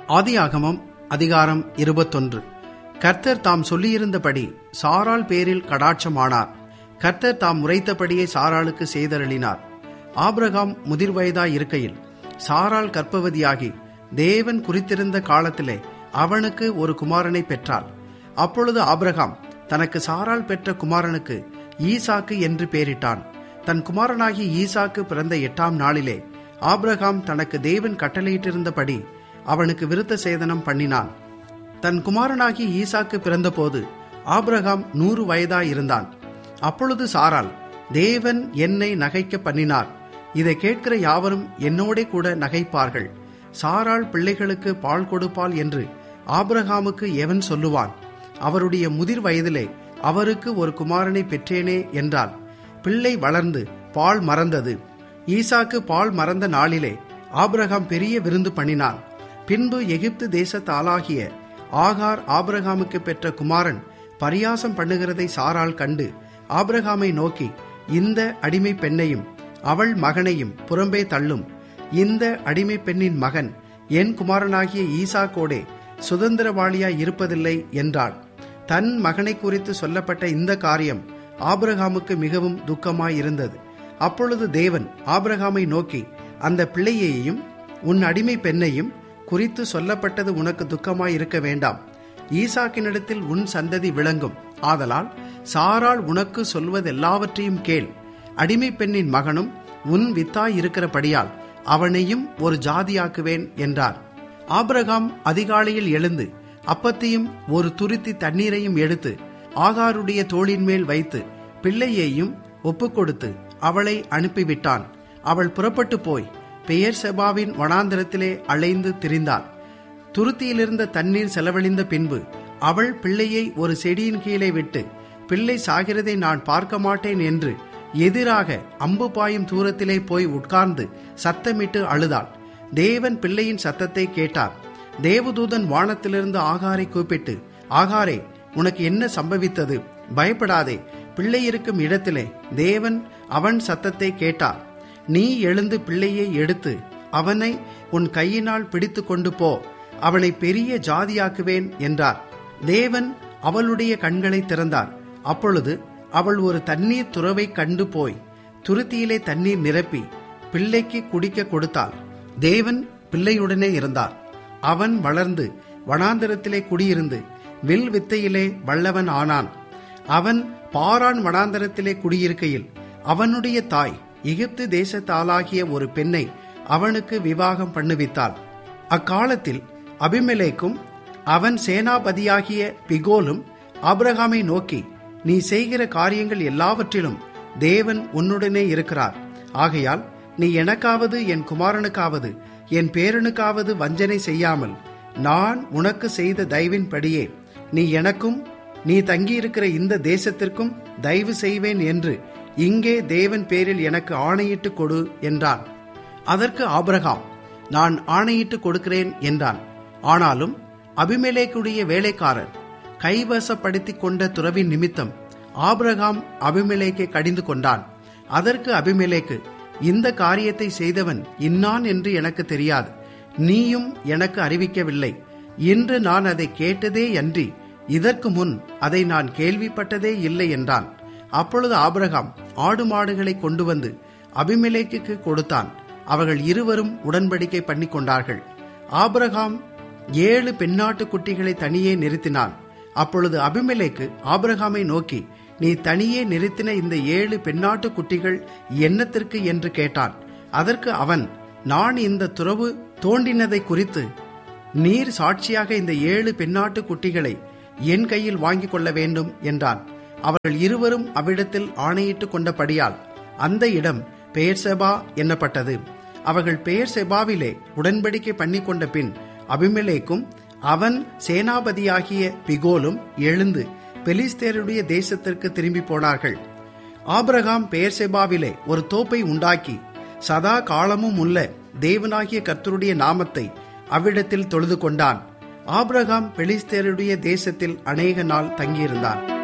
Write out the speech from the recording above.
ஆதியாகமம் அதிகாரம் இருபத்தொன்று கர்த்தர் தாம் சொல்லியிருந்தபடி சாராள் பேரில் கடாட்சமானார் கர்த்தர் தாம் உரைத்தபடியே சாராளுக்கு செய்தருளினார் ஆபிரகாம் முதிர் வயதாய் இருக்கையில் சாராள் கர்ப்பவதியாகி தேவன் குறித்திருந்த காலத்திலே அவனுக்கு ஒரு குமாரனை பெற்றாள் அப்பொழுது ஆபிரகாம் தனக்கு சாராள் பெற்ற குமாரனுக்கு ஈசாக்கு என்று பெயரிட்டான் தன் குமாரனாகி ஈசாக்கு பிறந்த எட்டாம் நாளிலே ஆபிரகாம் தனக்கு தேவன் கட்டளையிட்டிருந்தபடி அவனுக்கு விருத்த சேதனம் பண்ணினான் தன் குமாரனாகி ஈசாக்கு பிறந்தபோது ஆபிரகாம் நூறு வயதாயிருந்தான் அப்பொழுது சாராள் தேவன் என்னை நகைக்க பண்ணினார் இதை கேட்கிற யாவரும் என்னோடே கூட நகைப்பார்கள் சாராள் பிள்ளைகளுக்கு பால் கொடுப்பாள் என்று ஆபிரகாமுக்கு எவன் சொல்லுவான் அவருடைய முதிர் வயதிலே அவருக்கு ஒரு குமாரனை பெற்றேனே என்றால் பிள்ளை வளர்ந்து பால் மறந்தது ஈசாக்கு பால் மறந்த நாளிலே ஆபிரகாம் பெரிய விருந்து பண்ணினான் பின்பு எகிப்து தேசத்தாலாகிய ஆகார் ஆபிரகாமுக்கு பெற்ற குமாரன் பரியாசம் பண்ணுகிறதை சாரால் கண்டு ஆபிரகாமை நோக்கி இந்த அடிமை பெண்ணையும் அவள் மகனையும் புறம்பே தள்ளும் இந்த அடிமை பெண்ணின் மகன் என் குமாரனாகிய ஈசாக்கோடே சுதந்திரவாளியாய் இருப்பதில்லை என்றாள் தன் மகனை குறித்து சொல்லப்பட்ட இந்த காரியம் ஆபிரகாமுக்கு மிகவும் துக்கமாயிருந்தது அப்பொழுது தேவன் ஆபிரகாமை நோக்கி அந்த பிள்ளையையும் உன் அடிமை பெண்ணையும் குறித்து சொல்லப்பட்டது உனக்கு துக்கமாய் இருக்க வேண்டாம் ஈசாக்கினிடத்தில் உன் சந்ததி விளங்கும் ஆதலால் சாராள் உனக்கு சொல்வதெல்லாவற்றையும் கேள் அடிமை பெண்ணின் மகனும் உன் வித்தாய் இருக்கிறபடியால் அவனையும் ஒரு ஜாதியாக்குவேன் என்றார் ஆபிரகாம் அதிகாலையில் எழுந்து அப்பத்தையும் ஒரு துருத்தி தண்ணீரையும் எடுத்து ஆகாருடைய தோளின் மேல் வைத்து பிள்ளையையும் ஒப்புக்கொடுத்து அவளை அனுப்பிவிட்டான் அவள் புறப்பட்டு போய் பெயர் செபாவின் வனாந்திரத்திலே அலைந்து திரிந்தாள் துருத்தியிலிருந்த தண்ணீர் செலவழிந்த பின்பு அவள் பிள்ளையை ஒரு செடியின் கீழே விட்டு பிள்ளை சாகிறதை நான் பார்க்க மாட்டேன் என்று எதிராக அம்பு பாயும் தூரத்திலே போய் உட்கார்ந்து சத்தமிட்டு அழுதாள் தேவன் பிள்ளையின் சத்தத்தை கேட்டார் தேவதூதன் வானத்திலிருந்து ஆகாரை கூப்பிட்டு ஆகாரே உனக்கு என்ன சம்பவித்தது பயப்படாதே பிள்ளை இருக்கும் இடத்திலே தேவன் அவன் சத்தத்தை கேட்டார் நீ எழுந்து பிள்ளையை எடுத்து அவனை உன் கையினால் பிடித்து கொண்டு போ அவனை பெரிய ஜாதியாக்குவேன் என்றார் தேவன் அவளுடைய கண்களை திறந்தார் அப்பொழுது அவள் ஒரு தண்ணீர் துறவை கண்டு போய் துருத்தியிலே தண்ணீர் நிரப்பி பிள்ளைக்கு குடிக்க கொடுத்தாள் தேவன் பிள்ளையுடனே இருந்தார் அவன் வளர்ந்து வனாந்தரத்திலே குடியிருந்து வில் வித்தையிலே வல்லவன் ஆனான் அவன் பாரான் வனாந்தரத்திலே குடியிருக்கையில் அவனுடைய தாய் எகிப்து தேசத்தாலாகிய ஒரு பெண்ணை அவனுக்கு விவாகம் பண்ணுவித்தாள் அக்காலத்தில் அபிமெலேக்கும் அவன் சேனாபதியாகிய பிகோலும் ஆபிரகாமை நோக்கி நீ செய்கிற காரியங்கள் எல்லாவற்றிலும் தேவன் உன்னுடனே இருக்கிறார் ஆகையால் நீ எனக்காவது என் குமாரனுக்காவது என் பேரனுக்காவது வஞ்சனை செய்யாமல் நான் உனக்கு செய்த தயவின்படியே நீ எனக்கும் நீ தங்கியிருக்கிற இந்த தேசத்திற்கும் தயவு செய்வேன் என்று இங்கே தேவன் பேரில் எனக்கு ஆணையிட்டு கொடு என்றான் அதற்கு ஆபிரகாம் நான் ஆணையிட்டு கொடுக்கிறேன் என்றான் ஆனாலும் அபிமெலேக்குடைய வேலைக்காரர் கைவசப்படுத்தி கொண்ட துறவின் நிமித்தம் ஆபிரகாம் அபிமெலேக்கை கடிந்து கொண்டான் அதற்கு அபிமெலேக்கு இந்த காரியத்தை செய்தவன் இன்னான் என்று எனக்கு தெரியாது நீயும் எனக்கு அறிவிக்கவில்லை இன்று நான் அதை கேட்டதே அன்றி இதற்கு முன் அதை நான் கேள்விப்பட்டதே இல்லை என்றான் அப்பொழுது ஆபிரகாம் ஆடு மாடுகளை கொண்டு வந்து அபிமெலேக்கு கொடுத்தான் அவர்கள் இருவரும் உடன்படிக்கை பண்ணி கொண்டார்கள் ஆபிரகாம் ஏழு பெண்ணாட்டு குட்டிகளை தனியே நிறுத்தினான் அப்பொழுது அபிமெலேக்கு ஆபிரகாமை நோக்கி நீ தனியே நிறுத்தின இந்த ஏழு பெண்ணாட்டு குட்டிகள் என்னத்திற்கு என்று கேட்டான் அதற்கு அவன் நான் இந்த துறவு தோண்டினதை குறித்து நீர் சாட்சியாக இந்த ஏழு பெண்ணாட்டு குட்டிகளை என் கையில் வாங்கிக் கொள்ள வேண்டும் என்றான் அவர்கள் இருவரும் அவ்விடத்தில் ஆணையிட்டு கொண்டபடியால் அந்த இடம் பெயர்செபா என்னப்பட்டது அவர்கள் பெயர்செபாவிலே உடன்படிக்கை பண்ணி கொண்ட பின் அபிமெலேக்கும் அவன் சேனாபதியாகிய பிகோலும் எழுந்து பெலிஸ்தேருடைய தேசத்திற்கு திரும்பி போனார்கள் ஆபிரகாம் பெயர்செபாவிலே ஒரு தோப்பை உண்டாக்கி சதா காலமும் உள்ள தேவனாகிய கர்த்தருடைய நாமத்தை அவ்விடத்தில் தொழுது கொண்டான் ஆபிரகாம் பெலிஸ்தேருடைய தேசத்தில் அநேக நாள் தங்கியிருந்தான்